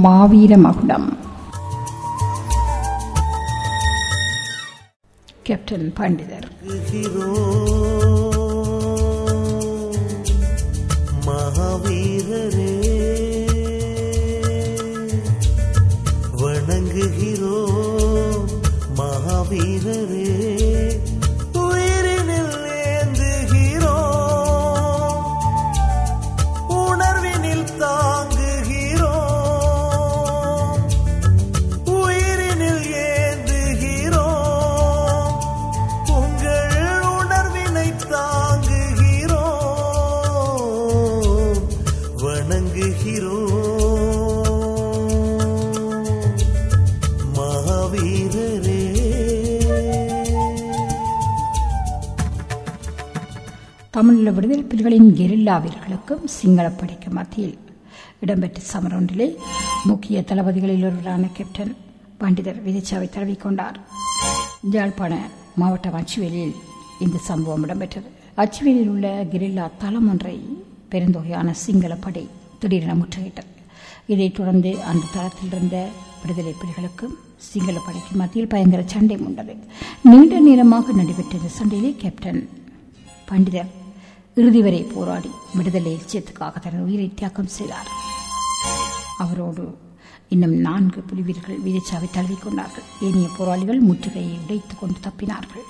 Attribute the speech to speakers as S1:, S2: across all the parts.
S1: மாவீர மகுடம் கேப்டன் பண்டிதர்
S2: மகாவீரரே வணங்குகிறோ மகாவீரரே உயிரினில் ஏந்துகிறோ உணர்வினில் தாங்குகிறோ உயிரினில் ஏந்துகிறோ உங்கள் உணர்வினை தாங்குகிறோ வணங்குகிறோ மகாவீரரே
S1: தமிழீழ விடுதலை புலிகளின் கெரில்லா வீரர்களுக்கும் சிங்களப்படைக்கு மத்தியில் இடம்பெற்ற சமர ஒன்றிலே முக்கிய தளபதிகளில் ஒருவரான கேப்டன் பண்டிதர் விதிச்சாவை தழுவிக்கொண்டார் யாழ்ப்பாண மாவட்டம் அச்சுவேலியில் இந்த சம்பவம் இடம்பெற்றது அச்சுவேலியில் உள்ள கெரில்லா தளம் ஒன்றை பெருந்தொகையான சிங்களப்படை திடீரென முற்றுகையிட்டது இதைத் தொடர்ந்து அந்த தளத்தில் இருந்த விடுதலை புலிகளுக்கும் சிங்கள படைக்கு மத்தியில் பயங்கர சண்டை மூண்டது நீண்ட நேரமாக நடைபெற்ற இந்த சண்டையிலே கேப்டன் பண்டிதர் இறுதி வரை போராடி விடுதலை லட்சியத்துக்காக தனது உயிரை தியாகம் செய்தார் அவரோடு இன்னும் நான்கு புலிவீரர்கள் வீரச்சாவை தழுவிக்கொண்டார்கள் ஏனைய போராளிகள் முற்றுகையை உடைத்துக் கொண்டு தப்பினார்கள்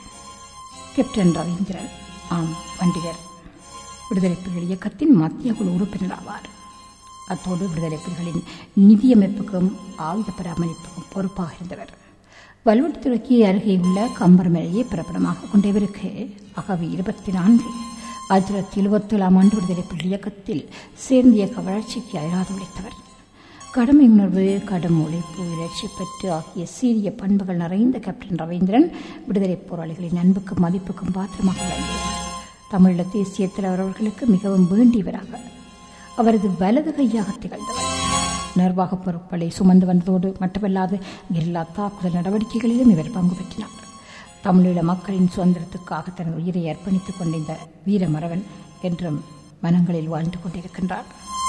S1: கேப்டன் ரவீந்திரன் ஆம் பண்டிதர் விடுதலை புலிகள் இயக்கத்தின் மத்திய குழு உறுப்பினர் ஆவார் அத்தோடு விடுதலை புலிகளின் நிதியமைப்புக்கும் ஆயுத பராமரிப்புக்கும் பொறுப்பாக இருந்தவர் வலுவட்டுத்துறைக்கு அருகே உள்ள கம்பர்மலையை பிறப்பிடமாக கொண்ட இவருக்கு அகவி இருபத்தி நான்கு ஆயிரத்தி தொள்ளாயிரத்தி எழுபத்தி ஏழாம் ஆண்டு விடுதலை புலி இயக்கத்தில் சேர்ந்த இயக்க வளர்ச்சிக்கு அயராது உழைத்தவர் கடமை உணர்வு கடும் உழைப்பு இலட்சி பெற்று ஆகிய சீரிய பண்புகள் நிறைந்த கேப்டன் ரவீந்திரன் விடுதலை போராளிகளின் அன்புக்கும் மதிப்புக்கும் பாத்திரமாக விளங்கினார் தமிழீழ தேசிய தலைவர் அவர்களுக்கு மிகவும் வேண்டியவராக அவரது வலது கையாக திகழ்ந்தவர் நிர்வாக பொறுப்புகளை சுமந்து வந்ததோடு மட்டுமல்லாது எல்லா தாக்குதல் நடவடிக்கைகளிலும் இவர் பங்கு பெற்றினார் தமிழீழ மக்களின் சுதந்திரத்துக்காக தனது உயிரை அர்ப்பணித்துக் கொண்ட இந்த வீரமரவன் என்றும் மனங்களில் வாழ்ந்து கொண்டிருக்கின்றார்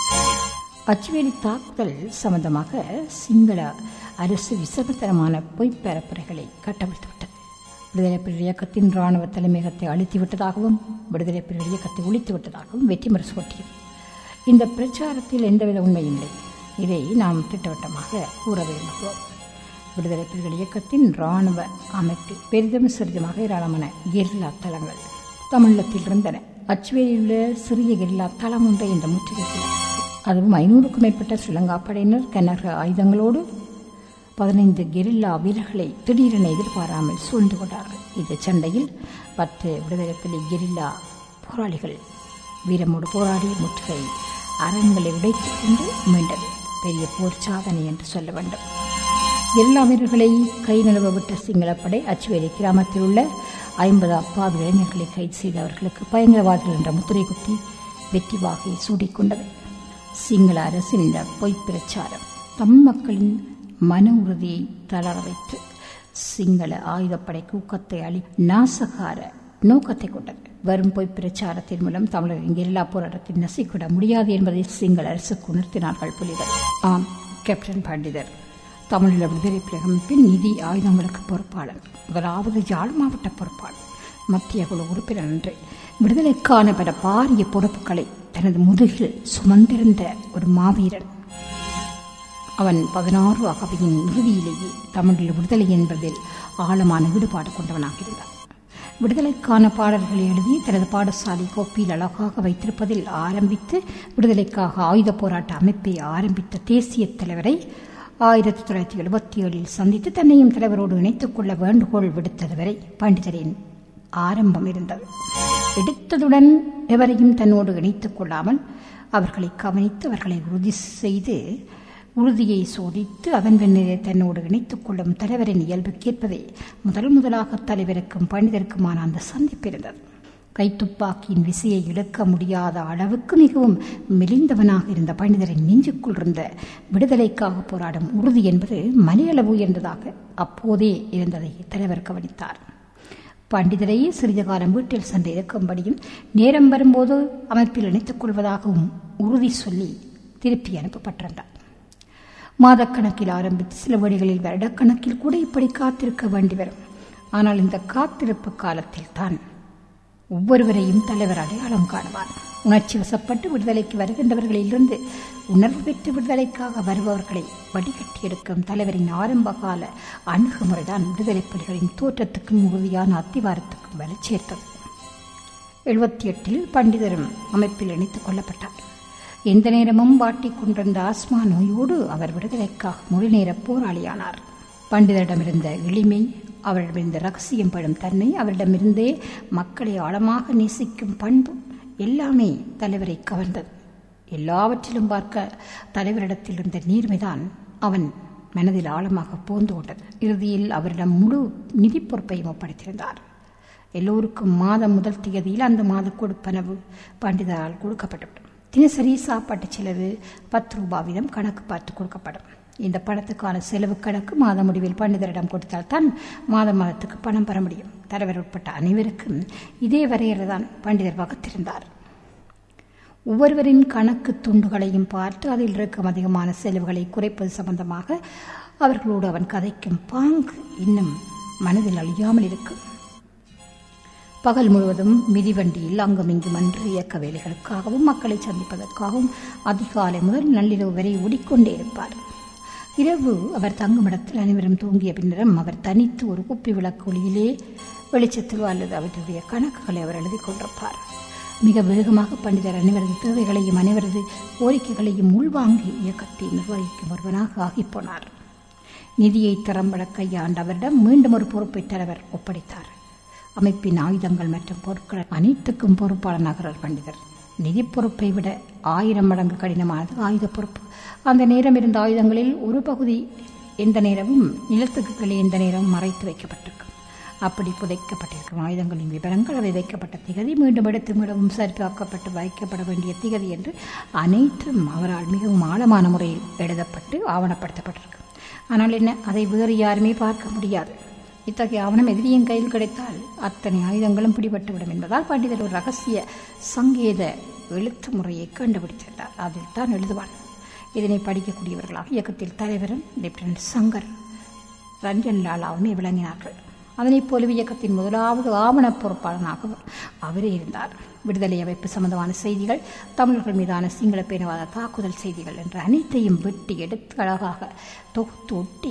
S1: அச்சுவேலி தாக்குதல் சம்பந்தமாக சிங்கள அரசு விசமத்தனமான பொய்ப் பரப்புரைகளை கட்டவிழ்த்துவிட்டது விடுதலை புலிகள் இயக்கத்தின் ராணுவ தலைமையகத்தை அழித்து விட்டதாகவும் விடுதலை புலிகள் இயக்கத்தை ஒழித்து விட்டதாகவும் வெற்றி முரசு கொட்டியது இந்த பிரச்சாரத்தில் எந்தவித உண்மையும் இல்லை இதை நாம் திட்டவட்டமாக கூற விரும்புகிறோம் விடுதலை புலிகள் இயக்கத்தின் ராணுவ அமைப்பில் பெரிதும் சிறிதுமாக ஏராளமான கெரில்லா தளங்கள் தமிழகத்தில் இருந்தன அச்சுவேலியில் உள்ள சிறிய கெரில்லா தளம் ஒன்றை இந்த முற்றுகையில் அதுவும் ஐநூறுக்கும் மேற்பட்ட ஸ்ரீலங்கா படையினர் கனரக ஆயுதங்களோடு பதினைந்து கெரில்லா வீரர்களை திடீரென எதிர்பாராமல் சூழ்ந்து கொண்டார்கள் இந்த சண்டையில் பத்து விடுதலை புலி கெரில்லா போராளிகள் வீரமோடு போராடி முற்றுகை அரண்களை உடைத்துக் கொண்டு மீண்டது பெரிய போர் சாதனை என்று சொல்ல வேண்டும் எல்லா வீரர்களை கை நழுவ விட்ட சிங்களப்படை அச்சுவேலி கிராமத்தில் உள்ள ஐம்பது அப்பாவி இளைஞர்களை கைது செய்த அவர்களுக்கு பயங்கரவாதிகள் என்ற முத்திரை குத்தி வெற்றி வாகை சூடிக்கொண்டது சிங்கள அரசின் இந்த பொய்ப் பிரச்சாரம் தமிழ் மக்களின் மன உறுதியை தளர வைத்து சிங்கள ஆயுதப்படைக்கு ஊக்கத்தை அளி நாசகார நோக்கத்தை கொண்டது வரும் பொய் பிரச்சாரத்தின் மூலம் தமிழரின் எல்லா போராட்டத்தை நசிக்கிட முடியாது என்பதை சிங்கள அரசுக்கு உணர்த்தினார்கள் புலிகள் ஆம் கேப்டன் பண்டிதர் தமிழீழ விடுதலை புலிகமைப்பின் நிதி ஆயுதங்களுக்கு பொறுப்பாளர் முதலாவது யாழ் மாவட்ட பொறுப்பாளர் மத்திய குழு உறுப்பினர் என்று விடுதலைக்கான பல பாரிய பொறுப்புகளை தனது முதுகில் சுமந்திருந்த ஒரு மாவீரன் அவன் பதினாறு அகவையின் இறுதியிலேயே தமிழில் விடுதலை என்பதில் ஆழமான ஈடுபாடு கொண்டவனாக இருந்தான் விடுதலைக்கான பாடல்களை எழுதி தனது பாடசாலை கோப்பில் அழகாக வைத்திருப்பதில் ஆரம்பித்து விடுதலைக்காக ஆயுத போராட்ட அமைப்பை ஆரம்பித்த தேசிய தலைவரை ஆயிரத்தி தொள்ளாயிரத்தி எழுபத்தி ஏழில் சந்தித்து தன்னையும் தலைவரோடு இணைத்துக் கொள்ள வேண்டுகோள் விடுத்தது வரை பண்டிதரின் ஆரம்பம் இருந்தது எடுத்ததுடன் எவரையும் தன்னோடு இணைத்துக் கொள்ளாமல் அவர்களை கவனித்து அவர்களை உறுதி செய்து உறுதியை சோதித்து அதன் பின்னரே தன்னோடு இணைத்துக் கொள்ளும் தலைவரின் இயல்பு கேட்பதே முதல் முதலாக தலைவருக்கும் பண்டிதருக்குமான அந்த சந்திப்பு இருந்தது கைத்துப்பாக்கியின் விசையை இழக்க முடியாத அளவுக்கு மிகவும் மெலிந்தவனாக இருந்த பண்டிதரின் நெஞ்சுக்குள் இருந்த விடுதலைக்காக போராடும் உறுதி என்பது மலையளவு உயர்ந்ததாக அப்போதே இருந்ததை தலைவர் கவனித்தார் பண்டிதரை சிறிது காலம் வீட்டில் சென்று இருக்கும்படியும் நேரம் வரும்போது அமைப்பில் இணைத்துக் கொள்வதாகவும் உறுதி சொல்லி திருப்பி அனுப்பப்பட்டிருந்தார் மாதக்கணக்கில் ஆரம்பித்து சில வழிகளில் வருடக்கணக்கில் கூட இப்படி காத்திருக்க வேண்டி வரும் ஆனால் இந்த காத்திருப்பு காலத்தில் தான் ஒவ்வொருவரையும் தலைவர் அடையாளம் காணுவார் உணர்ச்சி வசப்பட்டு விடுதலைக்கு வருகின்றவர்களிலிருந்து உணர்வு பெற்று விடுதலைக்காக வருபவர்களை வடிகட்டி எடுக்கும் தலைவரின் ஆரம்பகால அணுகுமுறைதான் விடுதலை புலிகளின் தோற்றத்துக்கும் உறுதியான அத்திவாரத்துக்கும் வலு சேர்த்தது எழுபத்தி எட்டில் பண்டிதரும் அமைப்பில் இணைத்துக் கொள்ளப்பட்டார் எந்த நேரமும் வாட்டிக் கொண்டிருந்த ஆஸ்மா நோயோடு அவர் விடுதலைக்காக முழுநேர போராளியானார் பண்டிதரிடமிருந்த எளிமை அவரிடமிருந்த ரகசியம் படும் தன்மை அவரிடமிருந்தே மக்களை ஆழமாக நேசிக்கும் பண்பு எல்லாமே தலைவரை கவர்ந்தது எல்லாவற்றிலும் பார்க்க தலைவரிடத்தில் இருந்த நீர்மைதான் அவன் மனதில் ஆழமாக போந்து கொண்டது இறுதியில் அவரிடம் முழு நிதி பொறுப்பையும் ஒப்படைத்திருந்தார் எல்லோருக்கும் மாதம் முதல் தேதியில் அந்த மாத கொடுப்பனவு பண்டிதரால் கொடுக்கப்பட்டுவிடும் தினசரி சாப்பாட்டு செலவு பத்து ரூபாய் வீதம் கணக்கு பார்த்து கொடுக்கப்படும் இந்த பணத்துக்கான செலவு கணக்கு மாத முடிவில் பண்டிதரிடம் கொடுத்தால் தான் மாத மாதத்துக்கு பணம் பெற முடியும் தலைவர் உட்பட்ட அனைவருக்கும் இதே வரையறை தான் பண்டிதர் வகுத்திருந்தார் ஒவ்வொருவரின் கணக்கு துண்டுகளையும் பார்த்து அதில் இருக்கும் அதிகமான செலவுகளை குறைப்பது சம்பந்தமாக அவர்களோடு அவன் கதைக்கும் பாங்கு இன்னும் மனதில் அழியாமல் இருக்கும் பகல் முழுவதும் மிதிவண்டியில் அங்கும் இங்கும் அன்று இயக்க வேலைகளுக்காகவும் மக்களை சந்திப்பதற்காகவும் அதிகாலை முதல் நள்ளிரவு வரை ஓடிக்கொண்டே இருப்பார் இரவு அவர் தங்கும் இடத்தில் அனைவரும் தூங்கிய பின்னரும் அவர் தனித்து ஒரு குப்பி விளக்கு ஒளியிலே வெளிச்சத்திலோ அல்லது அவருடைய கணக்குகளை அவர் எழுதி கொண்டிருப்பார் மிக வேகமாக பண்டிதர் அனைவரது தேவைகளையும் அனைவரது கோரிக்கைகளையும் உள்வாங்கி இயக்கத்தை நிர்வகிக்கும் ஒருவனாக ஆகிப்போனார் நிதியை திறம்பட கையாண்ட அவரிடம் மீண்டும் ஒரு பொறுப்பை தலைவர் ஒப்படைத்தார் அமைப்பின் ஆயுதங்கள் மற்றும் பொருட்கள் அனைத்துக்கும் பொறுப்பாளனாகிறார் பண்டிதர் நிதி பொறுப்பை விட ஆயிரம் மடங்கு கடினமானது ஆயுத பொறுப்பு அந்த நேரம் இருந்த ஆயுதங்களில் ஒரு பகுதி எந்த நேரமும் நிலத்துக்கு கீழே எந்த நேரமும் மறைத்து வைக்கப்பட்டிருக்கும் அப்படி புதைக்கப்பட்டிருக்கும் ஆயுதங்களின் விவரங்கள் அவை வைக்கப்பட்ட திகதி மீண்டும் எடுத்து மீளவும் சரிபார்க்கப்பட்டு வைக்கப்பட வேண்டிய திகதி என்று அனைத்தும் அவரால் மிகவும் ஆழமான முறையில் எழுதப்பட்டு ஆவணப்படுத்தப்பட்டிருக்கும் ஆனால் என்ன அதை வேறு யாருமே பார்க்க முடியாது இத்தகைய ஆவணம் எதிரியின் கையில் கிடைத்தால் அத்தனை ஆயுதங்களும் பிடிபட்டுவிடும் என்பதால் பண்டிதர் ஒரு ரகசிய சங்கேத எழுத்து முறையை கண்டுபிடித்திருந்தார் அதில் தான் எழுதுவான் இதனை படிக்கக்கூடியவர்களாக இயக்கத்தில் தலைவரும் லெப்டினன்ட் சங்கர் ரஞ்சன் லாலாவுமே விளங்கினார்கள் அதனைப் போலவே இயக்கத்தின் முதலாவது ஆவண பொறுப்பாளனாக அவரே இருந்தார் விடுதலை அமைப்பு சம்பந்தமான செய்திகள் தமிழர்கள் மீதான சிங்கள பேரவாத தாக்குதல் செய்திகள் என்ற அனைத்தையும் வெட்டி எடுத்து அழகாக தொகுத்து ஒட்டி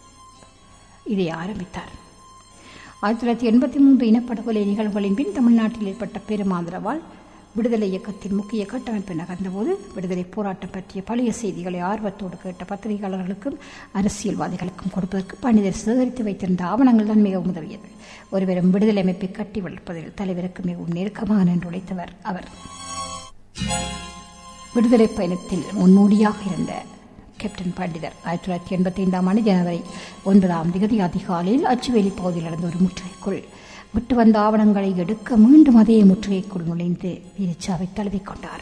S1: இதை ஆரம்பித்தார் ஆயிரத்தி தொள்ளாயிரத்தி எண்பத்தி மூன்று இனப்படுகொலை நிகழ்வுகளின் பின் தமிழ்நாட்டில் ஏற்பட்ட பெரும் ஆதரவால் விடுதலை இயக்கத்தின் முக்கிய கட்டமைப்பு நகர்ந்தபோது விடுதலை போராட்டம் பற்றிய பழைய செய்திகளை ஆர்வத்தோடு கேட்ட பத்திரிகையாளர்களுக்கும் அரசியல்வாதிகளுக்கும் கொடுப்பதற்கு பண்டிதர் சேகரித்து வைத்திருந்த ஆவணங்கள் தான் மிகவும் உதவியது ஒருவரும் விடுதலை அமைப்பை கட்டி வளர்ப்பதில் தலைவருக்கு மிகவும் நெருக்கமாக நின்று உழைத்தவர் அவர் விடுதலை பயணத்தில் முன்னோடியாக இருந்த கேப்டன் பண்டிதர் ஆயிரத்தி தொள்ளாயிரத்தி எண்பத்தி ஐந்தாம் ஆண்டு ஜனவரி ஒன்பதாம் திகதி அதிகாலையில் அச்சுவேலி பகுதியில் நடந்த ஒரு முற்றுகைக்குள் விட்டு வந்த ஆவணங்களை எடுக்க மீண்டும் அதே முற்றுகைக்குள் நுழைந்து வீரச்சாவை தழுவிக்கொண்டார்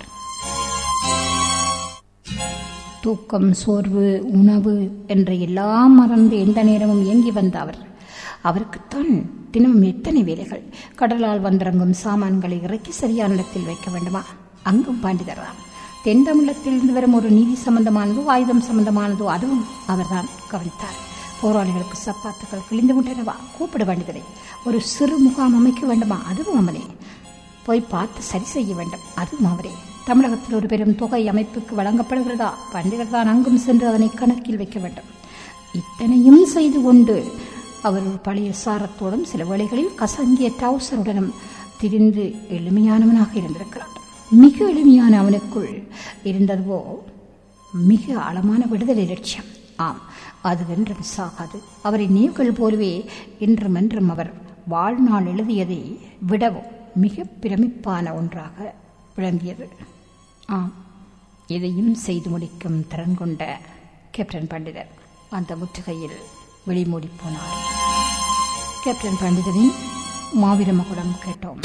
S1: தூக்கம் சோர்வு உணவு என்ற எல்லாம் மறந்து எந்த நேரமும் இயங்கி வந்த அவர் அவருக்குத்தான் தினமும் எத்தனை வேலைகள் கடலால் வந்திறங்கும் சாமான்களை இறக்கி சரியான இடத்தில் வைக்க வேண்டுமா அங்கும் பாண்டிதர்தான் தென் தமிழகத்திலிருந்து வரும் ஒரு நீதி சம்பந்தமானதோ ஆயுதம் சம்பந்தமானதோ அதுவும் அவர்தான் கவனித்தார் போராளிகளுக்கு சப்பாத்துக்கள் கிழிந்து விட்டனவா கூப்பிட வேண்டியதை ஒரு சிறு முகாம் அமைக்க வேண்டுமா அதுவும் அவனே போய் பார்த்து சரி செய்ய வேண்டும் அதுவும் அவரே தமிழகத்தில் ஒரு பெரும் தொகை அமைப்புக்கு வழங்கப்படுகிறதா பண்டிதர் தான் அங்கும் சென்று அதனை கணக்கில் வைக்க வேண்டும் இத்தனையும் செய்து கொண்டு அவர் ஒரு பழைய சாரத்தோடும் சில வேளைகளில் கசங்கிய டவுசருடனும் திரிந்து எளிமையானவனாக இருந்திருக்கிறார் மிக எளிமையான அவனுக்குள் இருந்ததுவோ மிக ஆழமான விடுதலை லட்சியம் ஆம் அது என்றும் சாகாது அவரை நீர்கள் போலவே இன்றும் என்றும் அவர் வாழ்நாள் எழுதியதை விடவும் மிக பிரமிப்பான ஒன்றாக விளங்கியது ஆம் எதையும் செய்து முடிக்கும் திறன் கொண்ட கேப்டன் பண்டிதர் அந்த முற்றுகையில் வெளிமூடி போனார் கேப்டன் பண்டிதரின் மாவீர மகுடம் கேட்டோம்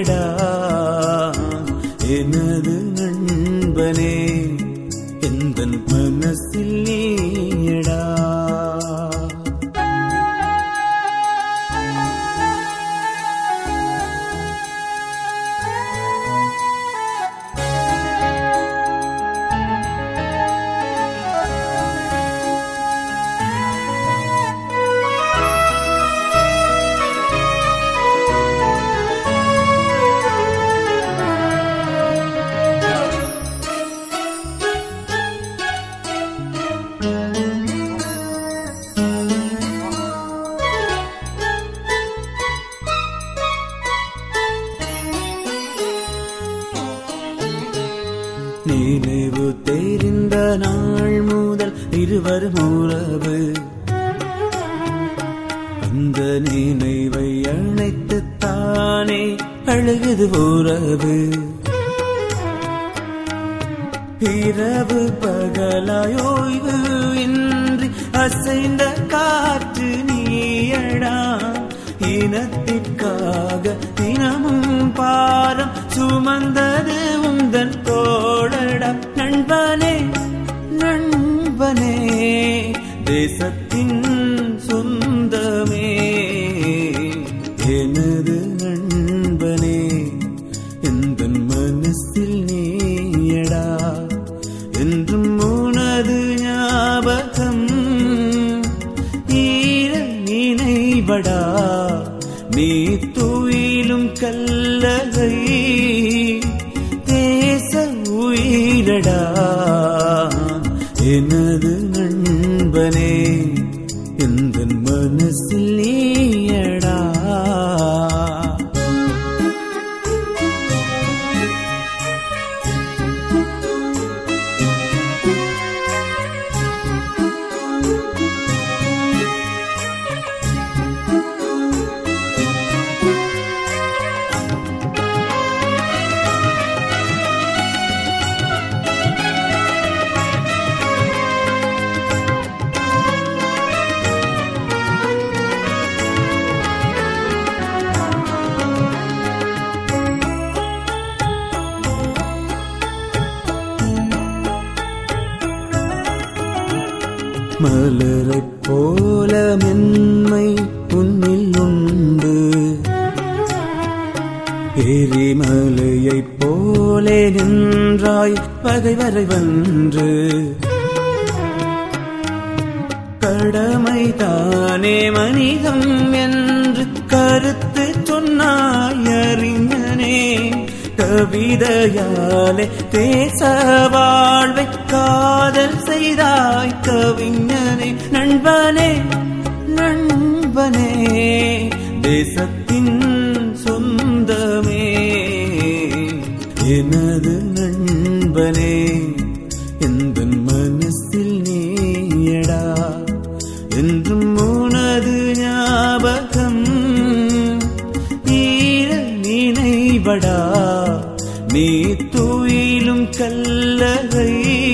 S3: நீயடா எனது நண்பனே எந்த மனசில் நீயடா நினைவு தெரிந்த நாள் முதல் இருவரும் உறவு அந்த நினைவை அணைத்து தானே அழுகுது உறவு இரவு பகலாயோய்வு இன்றி அசைந்த காற்று நீயடா இனத்திற்காக தினமும் பாரம் சுமந்தது உந்தன் தோழடா நண்பனே நண்பனே தேசத்தின் சொந்தமே எனது நண்பனே எந்த மனசில் நீயடா என்றும் உனது ஞாபகம் ஈர நினைவடா நீ துயிலும் கல்லகை தேச உயிரடா எனது நண்பனே எந்த மனசில் நீயடா மலரைப் போல மென்மை உன்னில் உண்டு எரிமலையைப் போலே நின்றாய் பகைவரை வென்று கடமை தானே மனிதம் என்று கருத்து சொன்னாய் அறிஞனே கவிதையாலே தேச வாழ்வை காதல் செய்தாய் கவிஞனே நண்பனே நண்பனே தேசத்தின் சொந்தமே எனது நண்பனே எந்த மனசில் நீயடா என்றும் உனது ஞாபகம் ஈர நினைவடா நீ துயிலும் கல்லகை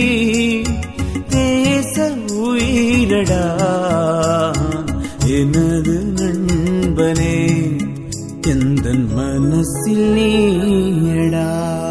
S3: தேச உயிரடா எனது நண்பனே எந்த மனசில் நீயடா